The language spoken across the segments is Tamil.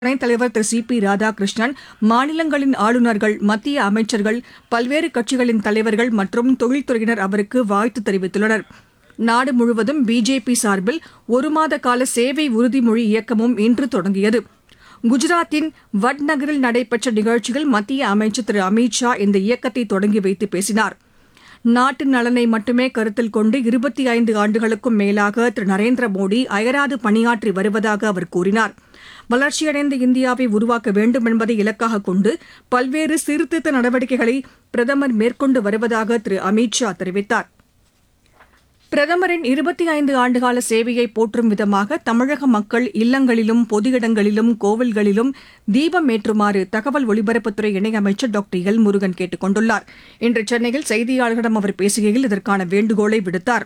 துணைத் தலைவர் திரு சி பி ராதாகிருஷ்ணன் மாநிலங்களின் ஆளுநர்கள் மத்திய அமைச்சர்கள் பல்வேறு கட்சிகளின் தலைவர்கள் மற்றும் தொழில்துறையினர் அவருக்கு வாழ்த்து தெரிவித்துள்ளனர் நாடு முழுவதும் பிஜேபி சார்பில் ஒரு மாத கால சேவை உறுதிமொழி இயக்கமும் இன்று தொடங்கியது குஜராத்தின் வட்நகரில் நடைபெற்ற நிகழ்ச்சியில் மத்திய அமைச்சர் திரு அமித் ஷா இந்த இயக்கத்தை தொடங்கி வைத்து பேசினார் நாட்டின் நலனை மட்டுமே கருத்தில் கொண்டு இருபத்தி ஐந்து ஆண்டுகளுக்கும் மேலாக திரு நரேந்திர மோடி அயராது பணியாற்றி வருவதாக அவர் கூறினார் வளர்ச்சியடைந்த இந்தியாவை உருவாக்க வேண்டும் என்பதை இலக்காக கொண்டு பல்வேறு சீர்திருத்த நடவடிக்கைகளை பிரதமர் மேற்கொண்டு வருவதாக திரு அமித் ஷா தெரிவித்தார் பிரதமரின் இருபத்தி ஐந்து ஆண்டுகால சேவையை போற்றும் விதமாக தமிழக மக்கள் இல்லங்களிலும் பொது இடங்களிலும் கோவில்களிலும் தீபம் ஏற்றுமாறு தகவல் ஒலிபரப்புத்துறை இணையமைச்சர் டாக்டர் எல் முருகன் கேட்டுக் கொண்டுள்ளார் இன்று சென்னையில் செய்தியாளர்களிடம் அவர் பேசுகையில் இதற்கான வேண்டுகோளை விடுத்தார்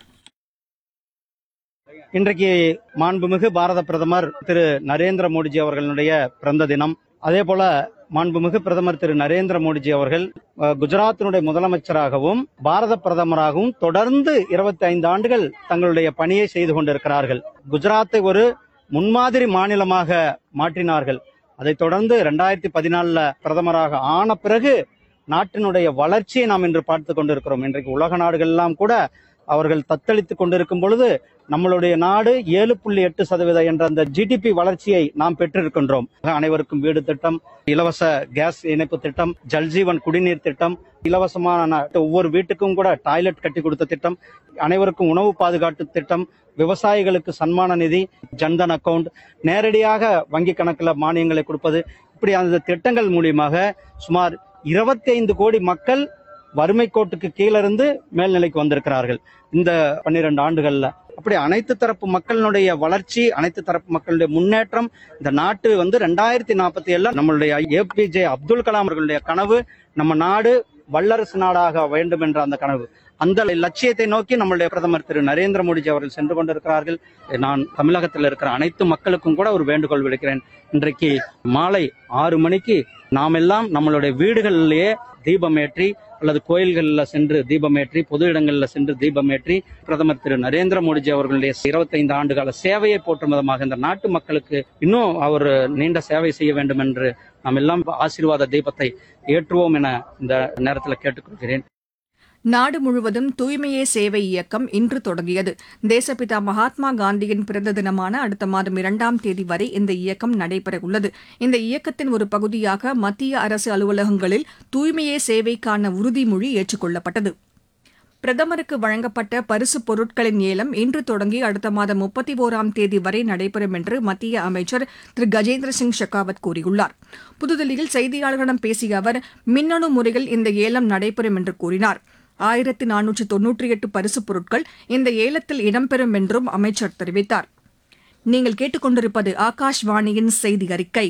இன்றைக்கு மாண்புமிகு பாரத பிரதமர் திரு நரேந்திர மோடிஜி அவர்களுடைய பிறந்த தினம் அதே போல மாண்புமிகு பிரதமர் திரு நரேந்திர மோடிஜி அவர்கள் அஹ், குஜராத்தினுடைய முதலமைச்சராகவும் பாரத பிரதமராகவும் தொடர்ந்து இருபத்தி ஐந்து ஆண்டுகள் தங்களுடைய பணியை செய்து கொண்டிருக்கிறார்கள் குஜராத்தை ஒரு முன்மாதிரி மாநிலமாக மாற்றினார்கள் அதைத் தொடர்ந்து ரெண்டாயிரத்தி பதினாலுல பிரதமராக ஆன பிறகு நாட்டினுடைய வளர்ச்சியை நாம் இன்று பார்த்து கொண்டிருக்கிறோம் இன்றைக்கு உலக நாடுகள் எல்லாம் கூட அவர்கள் தத்தளித்துக் கொண்டிருக்கும் பொழுது நம்மளுடைய நாடு ஏழு புள்ளி எட்டு சதவீத என்ற அந்த ஜிடிபி வளர்ச்சியை நாம் பெற்றிருக்கின்றோம் அனைவருக்கும் வீடு திட்டம் இலவச கேஸ் இணைப்பு திட்டம் ஜல்ஜீவன் குடிநீர் திட்டம் இலவசமான ஒவ்வொரு வீட்டுக்கும் கூட டாய்லெட் கட்டி கொடுத்த திட்டம் அனைவருக்கும் உணவு பாதுகாப்பு திட்டம் விவசாயிகளுக்கு சன்மான நிதி ஜன்தன் அக்கவுண்ட் நேரடியாக வங்கி கணக்கில் மானியங்களை கொடுப்பது இப்படி அந்த திட்டங்கள் மூலியமாக சுமார் இருபத்தி ஐந்து கோடி மக்கள் வறுமை கோட்டுக்கு கீழிருந்து மேல்நிலைக்கு வந்திருக்கிறார்கள் இந்த பன்னிரண்டு ஆண்டுகள்ல அப்படி அனைத்து தரப்பு மக்களினுடைய வளர்ச்சி அனைத்து தரப்பு மக்களுடைய முன்னேற்றம் இந்த நாட்டு வந்து ரெண்டாயிரத்தி நாற்பத்தி ஏழுல நம்மளுடைய ஏபிஜே அப்துல் கலாம் அவர்களுடைய கனவு நம்ம நாடு வல்லரசு நாடாக வேண்டும் என்ற அந்த கனவு அந்த லட்சியத்தை நோக்கி நம்மளுடைய பிரதமர் திரு நரேந்திர மோடிஜி அவர்கள் சென்று கொண்டிருக்கிறார்கள் நான் தமிழகத்தில் இருக்கிற அனைத்து மக்களுக்கும் கூட ஒரு வேண்டுகோள் விடுக்கிறேன் இன்றைக்கு மாலை ஆறு மணிக்கு நாம் எல்லாம் நம்மளுடைய வீடுகளிலேயே தீபமேற்றி அல்லது கோயில்களில் சென்று தீபமேற்றி பொது இடங்களில் சென்று தீபமேற்றி பிரதமர் திரு நரேந்திர மோடிஜி அவர்களுடைய இருபத்தைந்து ஆண்டுகால சேவையை போற்றும் விதமாக இந்த நாட்டு மக்களுக்கு இன்னும் அவர் நீண்ட சேவை செய்ய வேண்டும் என்று நாம் எல்லாம் ஆசீர்வாத தீபத்தை ஏற்றுவோம் என இந்த நேரத்தில் கேட்டுக்கொள்கிறேன் நாடு முழுவதும் தூய்மையே சேவை இயக்கம் இன்று தொடங்கியது தேசப்பிதா மகாத்மா காந்தியின் பிறந்த தினமான அடுத்த மாதம் இரண்டாம் தேதி வரை இந்த இயக்கம் நடைபெறவுள்ளது இந்த இயக்கத்தின் ஒரு பகுதியாக மத்திய அரசு அலுவலகங்களில் தூய்மையே சேவைக்கான உறுதிமொழி ஏற்றுக்கொள்ளப்பட்டது பிரதமருக்கு வழங்கப்பட்ட பரிசுப் பொருட்களின் ஏலம் இன்று தொடங்கி அடுத்த மாதம் முப்பத்தி ஓராம் தேதி வரை நடைபெறும் என்று மத்திய அமைச்சர் திரு கஜேந்திர சிங் ஷெகாவத் கூறியுள்ளார் புதுதில்லியில் செய்தியாளர்களிடம் பேசிய அவர் மின்னணு முறையில் இந்த ஏலம் நடைபெறும் என்று கூறினார் ஆயிரத்தி நானூற்று தொன்னூற்றி எட்டு பரிசுப் பொருட்கள் இந்த ஏலத்தில் இடம்பெறும் என்றும் அமைச்சர் தெரிவித்தார் நீங்கள் கேட்டுக்கொண்டிருப்பது ஆகாஷ்வாணியின் செய்தி அறிக்கை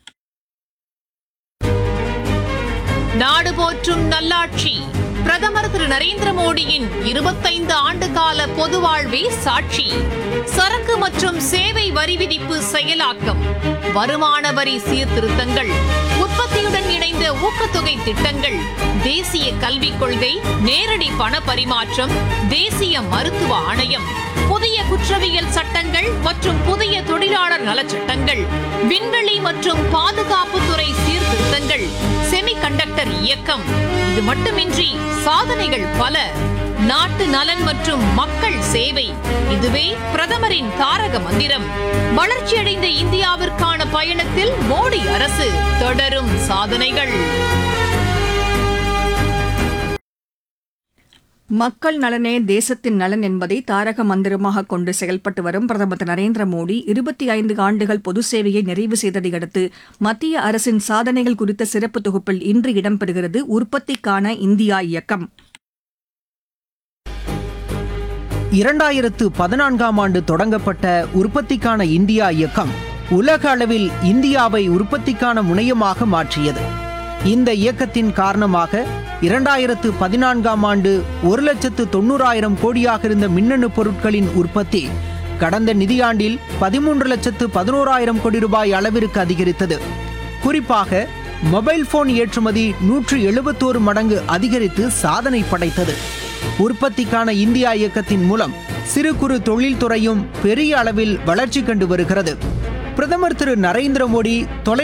நாடு போற்றும் நல்லாட்சி பிரதமர் திரு நரேந்திர மோடியின் இருபத்தைந்து ஆண்டு கால பொது வாழ்வே சாட்சி சரக்கு மற்றும் சேவை வரி விதிப்பு செயலாக்கம் வருமான வரி சீர்திருத்தங்கள் உற்பத்தியுடன் இணைந்த ஊக்கத்தொகை திட்டங்கள் தேசிய கல்விக் கொள்கை நேரடி பண பரிமாற்றம் தேசிய மருத்துவ ஆணையம் புதிய குற்றவியல் சட்டங்கள் மற்றும் புதிய தொழிலாளர் நலச்சட்டங்கள் விண்வெளி மற்றும் பாதுகாப்புத்துறை சீர்திருத்தங்கள் செமிகண்டக்டர் இயக்கம் இது மட்டுமின்றி சாதனைகள் பல நாட்டு நலன் மற்றும் மக்கள் சேவை இதுவே பிரதமரின் தாரக மந்திரம் வளர்ச்சியடைந்த இந்தியாவிற்கான பயணத்தில் மோடி அரசு தொடரும் சாதனைகள் மக்கள் நலனே தேசத்தின் நலன் என்பதை தாரக மந்திரமாக கொண்டு செயல்பட்டு வரும் பிரதமர் திரு நரேந்திர மோடி இருபத்தி ஐந்து ஆண்டுகள் பொது சேவையை நிறைவு செய்ததை அடுத்து மத்திய அரசின் சாதனைகள் குறித்த சிறப்பு தொகுப்பில் இன்று இடம்பெறுகிறது உற்பத்திக்கான இந்தியா இயக்கம் இரண்டாயிரத்து பதினான்காம் ஆண்டு தொடங்கப்பட்ட உற்பத்திக்கான இந்தியா இயக்கம் உலக அளவில் இந்தியாவை உற்பத்திக்கான முனையமாக மாற்றியது இந்த இயக்கத்தின் காரணமாக இரண்டாயிரத்து பதினான்காம் ஆண்டு ஒரு லட்சத்து தொண்ணூறாயிரம் கோடியாக இருந்த மின்னணு பொருட்களின் உற்பத்தி கடந்த நிதியாண்டில் பதிமூன்று லட்சத்து பதினோராயிரம் கோடி ரூபாய் அளவிற்கு அதிகரித்தது குறிப்பாக மொபைல் போன் ஏற்றுமதி நூற்று எழுபத்தோரு மடங்கு அதிகரித்து சாதனை படைத்தது உற்பத்திக்கான இந்தியா இயக்கத்தின் மூலம் சிறு குறு தொழில்துறையும் பெரிய அளவில் வளர்ச்சி கண்டு வருகிறது பிரதமர் திரு நரேந்திர மோடி தொலை